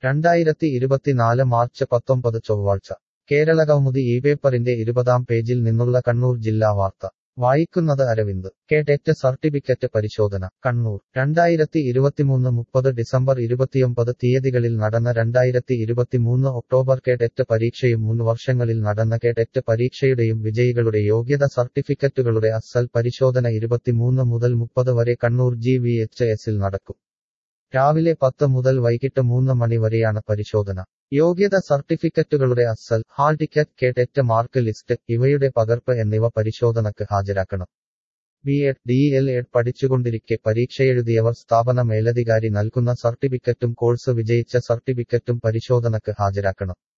രണ്ടായിരത്തി ഇരുപത്തിനാല് മാർച്ച് പത്തൊമ്പത് ചൊവ്വാഴ്ച കേരളകൗമുദി ഈ പേപ്പറിന്റെ ഇരുപതാം പേജിൽ നിന്നുള്ള കണ്ണൂർ ജില്ലാ വാർത്ത വായിക്കുന്നത് അരവിന്ദ് കേഡറ്റ് സർട്ടിഫിക്കറ്റ് പരിശോധന കണ്ണൂർ രണ്ടായിരത്തി ഇരുപത്തിമൂന്ന് മുപ്പത് ഡിസംബർ ഇരുപത്തിയൊമ്പത് തീയതികളിൽ നടന്ന രണ്ടായിരത്തി ഇരുപത്തിമൂന്ന് ഒക്ടോബർ കേഡറ്റ് പരീക്ഷയും മുൻ വർഷങ്ങളിൽ നടന്ന കേഡറ്റ് പരീക്ഷയുടെയും വിജയികളുടെ യോഗ്യത സർട്ടിഫിക്കറ്റുകളുടെ അസൽ പരിശോധന ഇരുപത്തിമൂന്ന് മുതൽ മുപ്പത് വരെ കണ്ണൂർ ജി വി എച്ച് എസിൽ നടക്കും രാവിലെ പത്ത് മുതൽ വൈകിട്ട് മൂന്ന് മണി വരെയാണ് പരിശോധന യോഗ്യത സർട്ടിഫിക്കറ്റുകളുടെ അസൽ hall ticket cadet mark list ഇവയുടെ പകർപ്പ് എന്നിവ പരിശോധനക്ക് ഹാജരാക്കണം B Ed D L Ed പഠിച്ചുകൊണ്ടിരിക്കെ പരീക്ഷയെഴുതിയവർ സ്ഥാപന മേലധികാരി നൽകുന്ന സർട്ടിഫിക്കറ്റും കോഴ്സ് വിജയിച്ച സർട്ടിഫിക്കറ്റും പരിശോധനക്ക് ഹാജരാക്കണം